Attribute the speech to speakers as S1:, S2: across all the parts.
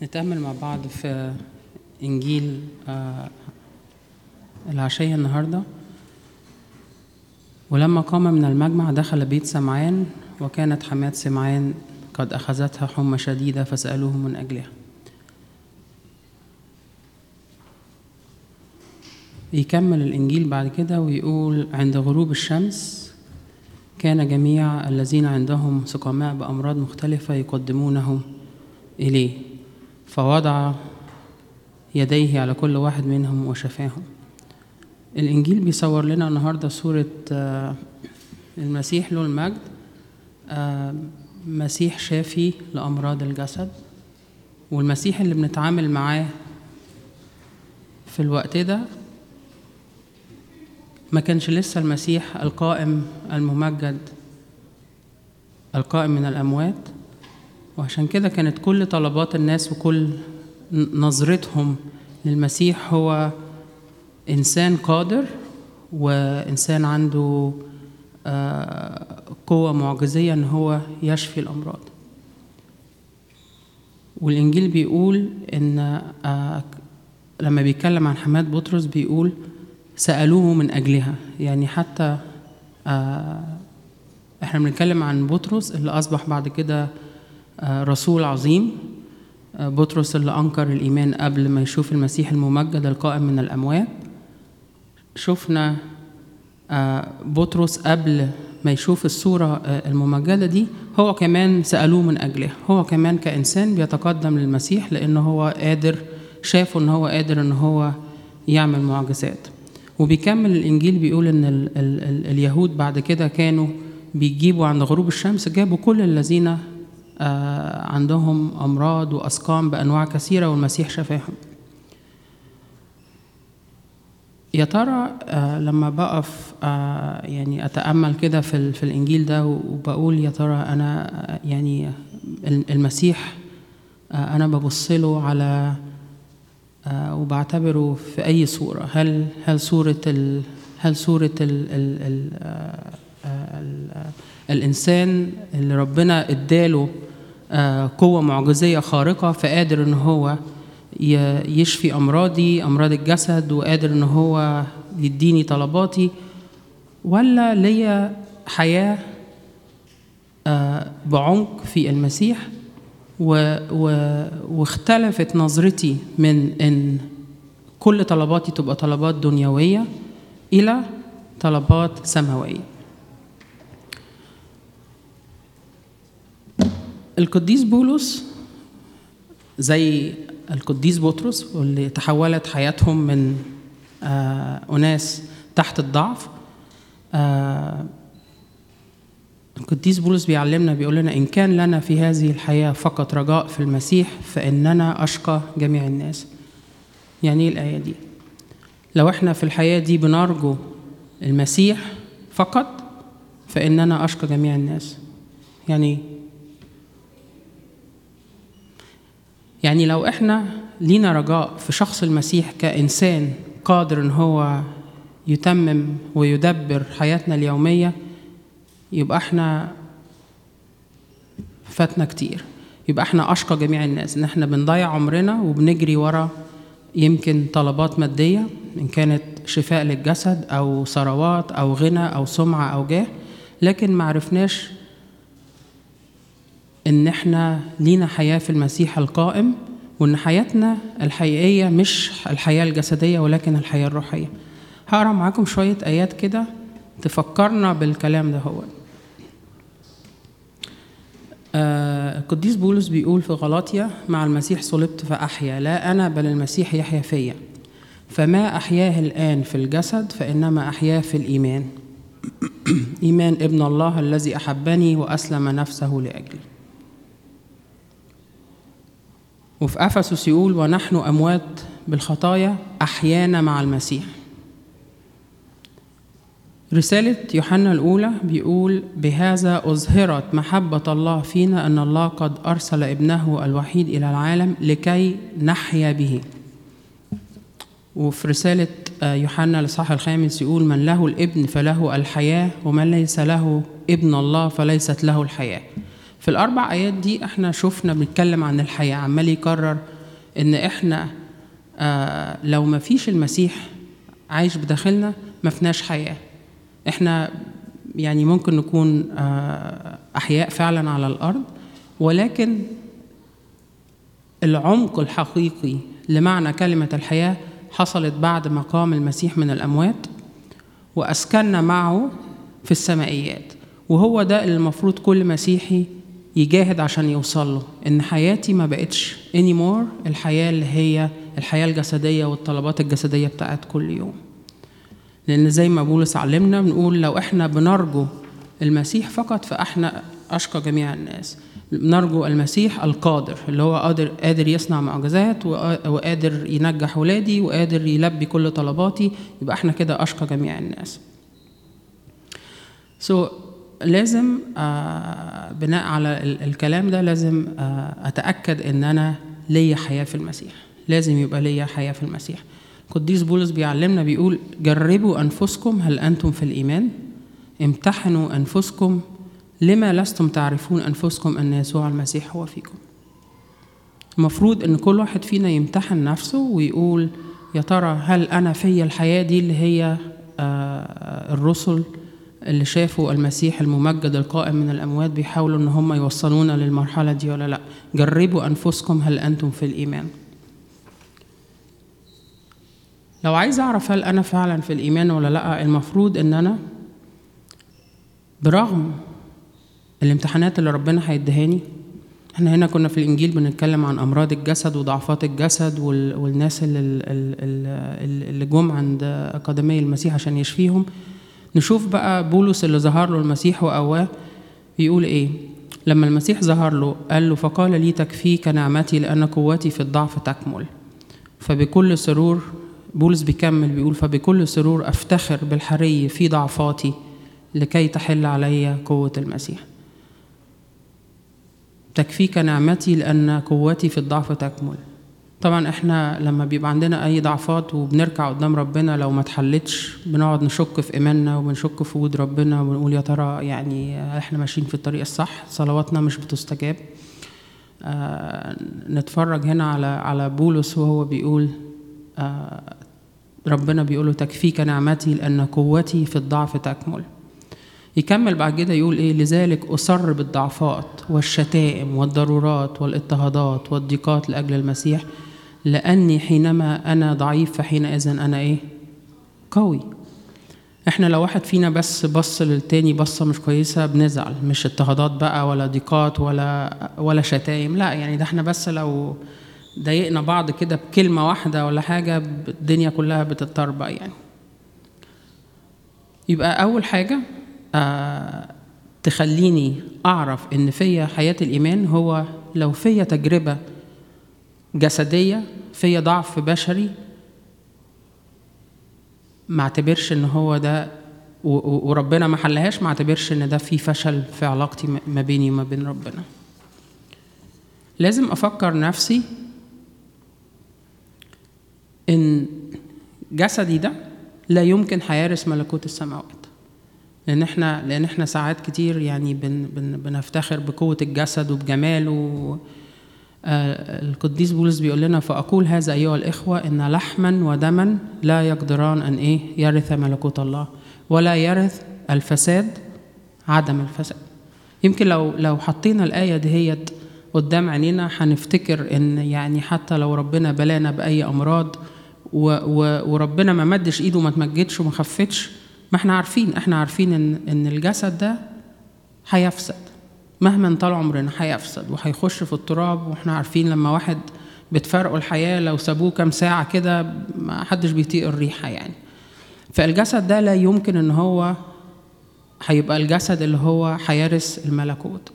S1: نتأمل مع بعض في إنجيل آه، العشية النهاردة ولما قام من المجمع دخل بيت سمعان وكانت حماة سمعان قد أخذتها حمى شديدة فسألوه من أجلها يكمل الإنجيل بعد كده ويقول عند غروب الشمس كان جميع الذين عندهم سقماء بأمراض مختلفة يقدمونهم إليه فوضع يديه على كل واحد منهم وشفاهم الإنجيل بيصور لنا النهاردة صورة آه، المسيح له المجد آه، مسيح شافي لأمراض الجسد والمسيح اللي بنتعامل معاه في الوقت ده ما كانش لسه المسيح القائم الممجد القائم من الأموات وعشان كده كانت كل طلبات الناس وكل نظرتهم للمسيح هو إنسان قادر وإنسان عنده آه، قوة معجزية إن هو يشفي الأمراض والإنجيل بيقول إن آه، لما بيتكلم عن حماد بطرس بيقول سألوه من أجلها يعني حتى آه، احنا بنتكلم عن بطرس اللي أصبح بعد كده آه، رسول عظيم آه، بطرس اللي أنكر الإيمان قبل ما يشوف المسيح الممجد القائم من الأموات شفنا آه، بطرس قبل ما يشوف الصورة آه، الممجدة دي هو كمان سألوه من أجلها هو كمان كإنسان بيتقدم للمسيح لأنه هو قادر شافوا إن هو قادر إن هو يعمل معجزات وبيكمل الإنجيل بيقول إن ال ال ال اليهود بعد كده كانوا بيجيبوا عند غروب الشمس جابوا كل الذين آه، عندهم أمراض وأسقام بأنواع كثيرة والمسيح شفاهم يا ترى آه، لما بقف آه، يعني اتامل كده في ال- في الانجيل ده وبقول يا ترى انا آه، يعني ال- المسيح آه، انا ببص له على آه، وبعتبره في اي صوره هل هل صوره ال هل صوره ال ال ال آه، آه، ال آه، الانسان اللي ربنا اداله آه، قوه معجزيه خارقه فقادر ان هو ي- يشفي امراضي امراض الجسد وقادر ان هو يديني طلباتي ولا ليا حياه آه، بعمق في المسيح و و واختلفت نظرتي من ان كل طلباتي تبقى طلبات دنيويه الى طلبات سماويه القديس بولس زي القديس بطرس واللي تحولت حياتهم من آه أناس تحت الضعف آه القديس بولس بيعلمنا بيقول لنا إن كان لنا في هذه الحياة فقط رجاء في المسيح فإننا أشقى جميع الناس يعني إيه الآية دي لو إحنا في الحياة دي بنرجو المسيح فقط فإننا أشقى جميع الناس يعني إيه؟ يعني لو احنا لينا رجاء في شخص المسيح كإنسان قادر ان هو يتمم ويدبر حياتنا اليومية يبقى احنا فاتنا كتير يبقى احنا أشقى جميع الناس ان احنا بنضيع عمرنا وبنجري ورا يمكن طلبات مادية إن كانت شفاء للجسد أو ثروات أو غنى أو سمعة أو جاه لكن معرفناش ان احنا لينا حياه في المسيح القائم وان حياتنا الحقيقيه مش الحياه الجسديه ولكن الحياه الروحيه هقرا معاكم شويه ايات كده تفكرنا بالكلام ده هو آه، القديس بولس بيقول في غلاطيا مع المسيح صلبت فأحيا لا أنا بل المسيح يحيا فيا فما أحياه الآن في الجسد فإنما أحياه في الإيمان إيمان ابن الله الذي أحبني وأسلم نفسه لأجلي وفي أفسس يقول ونحن أموات بالخطايا أحيانا مع المسيح رسالة يوحنا الأولى بيقول بهذا أظهرت محبة الله فينا أن الله قد أرسل ابنه الوحيد إلى العالم لكي نحيا به وفي رسالة آه، يوحنا الإصحاح الخامس يقول من له الابن فله الحياة ومن ليس له ابن الله فليست له الحياة في الأربع آيات دي احنا شفنا بنتكلم عن الحياة عمال يكرر إن احنا آه لو ما فيش المسيح عايش بداخلنا ما فيناش حياة احنا يعني ممكن نكون آه أحياء فعلا على الأرض ولكن العمق الحقيقي لمعنى كلمة الحياة حصلت بعد ما قام المسيح من الأموات وأسكننا معه في السمائيات وهو ده اللي المفروض كل مسيحي يجاهد عشان يوصل له إن حياتي ما بقتش anymore الحياة اللي هي الحياة الجسدية والطلبات الجسدية بتاعت كل يوم لأن زي ما بولس علمنا بنقول لو إحنا بنرجو المسيح فقط فإحنا أشقى جميع الناس نرجو المسيح القادر اللي هو قادر قادر يصنع معجزات وقادر ينجح ولادي وقادر يلبي كل طلباتي يبقى احنا كده اشقى جميع الناس سو so, لازم آه بناء على ال الكلام ده لازم آه اتاكد ان انا ليا حياه في المسيح لازم يبقى ليا حياه في المسيح قديس بولس بيعلمنا بيقول جربوا انفسكم هل انتم في الايمان امتحنوا انفسكم لما لستم تعرفون أنفسكم أن يسوع المسيح هو فيكم المفروض أن كل واحد فينا يمتحن نفسه ويقول يا ترى هل أنا فيا الحياة دي اللي هي الرسل اللي شافوا المسيح الممجد القائم من الأموات بيحاولوا أن هم يوصلونا للمرحلة دي ولا لأ جربوا أنفسكم هل أنتم في الإيمان لو عايز أعرف هل أنا فعلا في الإيمان ولا لأ المفروض أن أنا برغم الامتحانات اللي ربنا هيديهاني احنا هنا كنا في الانجيل بنتكلم عن امراض الجسد وضعفات الجسد والناس اللي, اللي جم عند قدمي المسيح عشان يشفيهم نشوف بقى بولس اللي ظهر له المسيح وقواه بيقول ايه لما المسيح ظهر له قال له فقال لي تكفيك نعمتي لان قوتي في الضعف تكمل فبكل سرور بولس بيكمل بيقول فبكل سرور افتخر بالحري في ضعفاتي لكي تحل علي قوه المسيح تكفيك نعمتي لأن قوتي في الضعف تكمل طبعا احنا لما بيبقى عندنا اي ضعفات وبنركع قدام ربنا لو ما اتحلتش بنقعد نشك في ايماننا وبنشك في وجود ربنا وبنقول يا ترى يعني احنا ماشيين في الطريق الصح صلواتنا مش بتستجاب آه نتفرج هنا على على بولس وهو بيقول آه ربنا بيقول له تكفيك نعمتي لان قوتي في الضعف تكمل يكمل بعد كده يقول ايه لذلك اصر بالضعفات والشتائم والضرورات والاضطهادات والضيقات لاجل المسيح لاني حينما انا ضعيف فحينئذ انا ايه قوي احنا لو واحد فينا بس بص للتاني بصه مش كويسه بنزعل مش اضطهادات بقى ولا ضيقات ولا ولا شتايم لا يعني ده احنا بس لو ضايقنا بعض كده بكلمه واحده ولا حاجه الدنيا كلها بتتطربق يعني يبقى اول حاجه آه تخليني أعرف إن فيا حياة الإيمان هو لو فيا تجربة جسدية فيا ضعف بشري ما اعتبرش إن هو ده وربنا ما حلهاش ما اعتبرش إن ده في فشل في علاقتي ما بيني وما بين ربنا لازم أفكر نفسي إن جسدي ده لا يمكن هيرث ملكوت السماوات لان احنا لان احنا ساعات كتير يعني بن بن بنفتخر بقوه الجسد وبجماله آه القديس بولس بيقول لنا فاقول هذا ايها الاخوه ان لحما ودما لا يقدران ان ايه يرث ملكوت الله ولا يرث الفساد عدم الفساد يمكن لو لو حطينا الايه دهيت قدام عينينا هنفتكر ان يعني حتى لو ربنا بلانا باي امراض و و وربنا ما مدش ايده وما تمجدش وما خفتش ما احنا عارفين احنا عارفين ان ان الجسد ده هيفسد مهما طال عمرنا هيفسد وهيخش في التراب واحنا عارفين لما واحد بتفرقوا الحياه لو سابوه كام ساعه كده ما حدش بيطيق الريحه يعني فالجسد ده لا يمكن ان هو هيبقى الجسد اللي هو هيرث الملكوت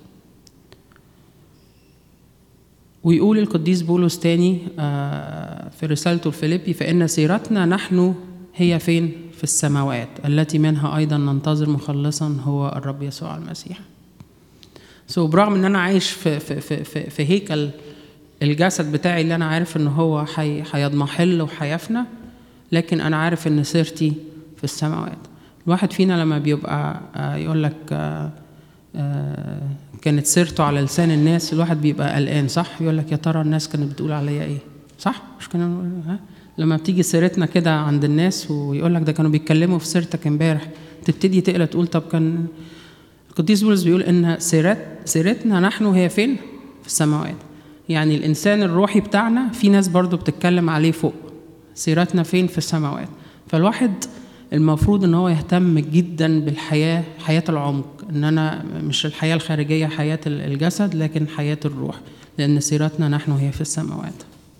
S1: ويقول القديس بولس تاني في رسالته الفيليبي فإن سيرتنا نحن هي فين؟ في السماوات التي منها أيضا ننتظر مخلصا هو الرب يسوع المسيح. سو so, برغم ان انا عايش في في في في, في هيكل الجسد بتاعي اللي انا عارف ان هو هيضمحل وهيفنى لكن انا عارف ان سيرتي في السماوات. الواحد فينا لما بيبقى يقول لك كانت سيرته على لسان الناس الواحد بيبقى قلقان صح يقول لك يا ترى الناس كانت بتقول عليا ايه صح مش كانوا ها لما بتيجي سيرتنا كده عند الناس ويقول لك ده كانوا بيتكلموا في سيرتك امبارح تبتدي تقلق تقول طب كان القديس بولس بيقول ان سيرت سيرتنا نحن هي فين في السماوات يعني الانسان الروحي بتاعنا في ناس برضو بتتكلم عليه فوق سيرتنا فين في السماوات فالواحد المفروض ان هو يهتم جدا بالحياه حياه العمق ان انا مش الحياه الخارجيه حياه الجسد لكن حياه الروح لان سيرتنا نحن هي في السماوات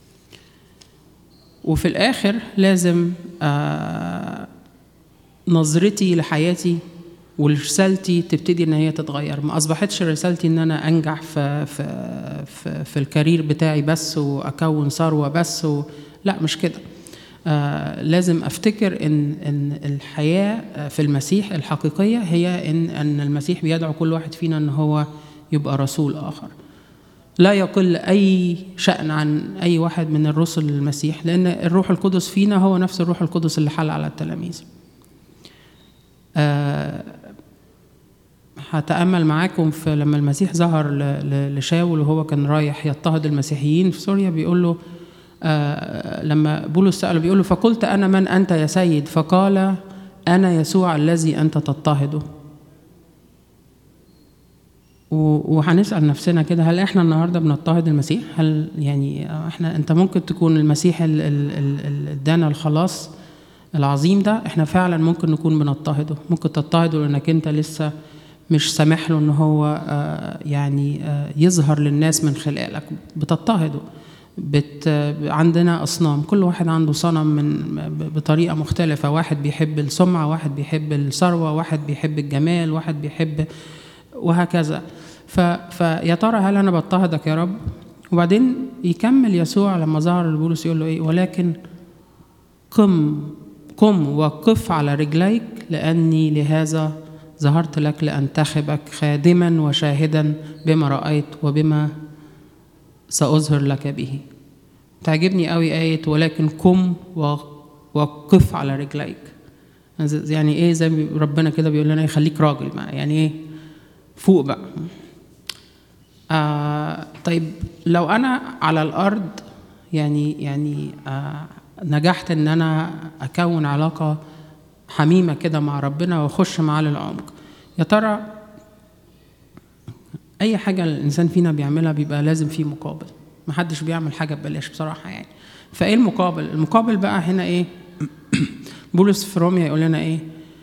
S1: وفي الاخر لازم آه نظرتي لحياتي ورسالتي تبتدي ان هي تتغير ما اصبحتش رسالتي ان انا انجح في في في, في الكارير بتاعي بس واكون ثروه بس و... لا مش كده آه لازم افتكر ان ان الحياه في المسيح الحقيقيه هي ان ان المسيح بيدعو كل واحد فينا ان هو يبقى رسول اخر لا يقل اي شان عن اي واحد من الرسل المسيح لان الروح القدس فينا هو نفس الروح القدس اللي حل على التلاميذ آه هتأمل معاكم في لما المسيح ظهر لشاول وهو كان رايح يضطهد المسيحيين في سوريا بيقول له آه لما بولس سأله بيقول له فقلت أنا من أنت يا سيد فقال أنا يسوع الذي أنت تضطهده وهنسأل نفسنا كده هل احنا النهارده بنضطهد المسيح؟ هل يعني احنا انت ممكن تكون المسيح اللي ادانا الخلاص العظيم ده احنا فعلا ممكن نكون بنضطهده، ممكن تضطهده لانك انت لسه مش سامح له ان هو آه يعني آه يظهر للناس من خلالك بتضطهده بت عندنا اصنام كل واحد عنده صنم من بطريقه مختلفه واحد بيحب السمعه واحد بيحب الثروه واحد بيحب الجمال واحد بيحب وهكذا ف... فيا ترى هل انا بضطهدك يا رب وبعدين يكمل يسوع لما ظهر لبولس يقول له ايه ولكن قم قم وقف على رجليك لاني لهذا ظهرت لك لانتخبك خادما وشاهدا بما رايت وبما ساظهر لك به تعجبني قوي ايه ولكن قم وقف على رجليك يعني ايه زي ربنا كده بيقول لنا خليك راجل بقى يعني ايه فوق بقى آه طيب لو انا على الارض يعني يعني آه نجحت ان انا اكون علاقه حميمه كده مع ربنا واخش معاه للعمق يا ترى اي حاجه الانسان فينا بيعملها بيبقى لازم فيه مقابل محدش بيعمل حاجه ببلاش بصراحه يعني فايه المقابل المقابل بقى هنا ايه بولس في روميا يقول لنا ايه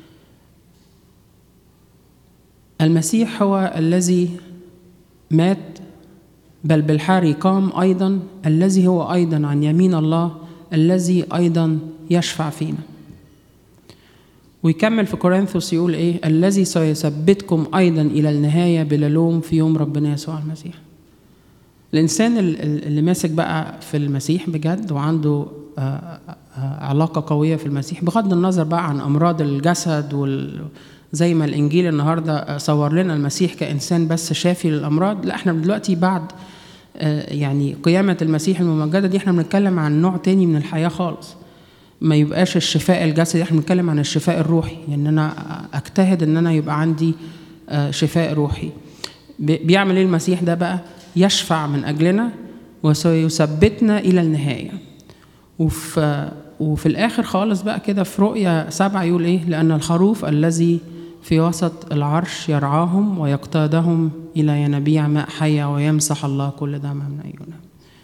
S1: المسيح هو الذي مات بل بالحري قام ايضا الذي هو ايضا عن يمين الله الذي ايضا يشفع فينا ويكمل في كورنثوس يقول ايه الذي سيثبتكم ايضا الى النهايه بلا لوم في يوم ربنا يسوع المسيح الانسان اللي ماسك بقى في المسيح بجد وعنده علاقه قويه في المسيح بغض النظر بقى عن امراض الجسد وال زي ما الانجيل النهارده صور لنا المسيح كانسان بس شافي للامراض لا احنا دلوقتي بعد يعني قيامه المسيح الممجده دي احنا بنتكلم عن نوع تاني من الحياه خالص ما يبقاش الشفاء الجسدي احنا بنتكلم عن الشفاء الروحي يعني انا اجتهد ان انا يبقى عندي شفاء روحي بيعمل ايه المسيح ده بقى يشفع من اجلنا وسيثبتنا الى النهايه وفي وفي الاخر خالص بقى كده في رؤيا سبعة يقول ايه لان الخروف الذي في وسط العرش يرعاهم ويقتادهم الى ينابيع ماء حيه ويمسح الله كل دم من عيونهم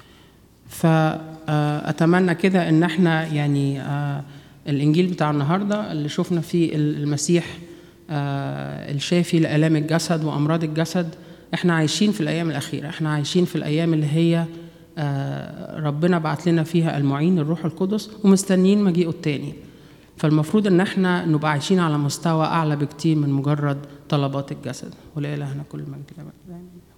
S1: فاتمنى كده ان احنا يعني الانجيل بتاع النهارده اللي شفنا فيه المسيح الشافي لالام الجسد وامراض الجسد احنا عايشين في الايام الاخيره احنا عايشين في الايام اللي هي ربنا بعت لنا فيها المعين الروح القدس ومستنيين مجيئه التاني فالمفروض ان احنا نبقى عايشين على مستوى اعلى بكتير من مجرد طلبات الجسد ولإلهنا كل المجد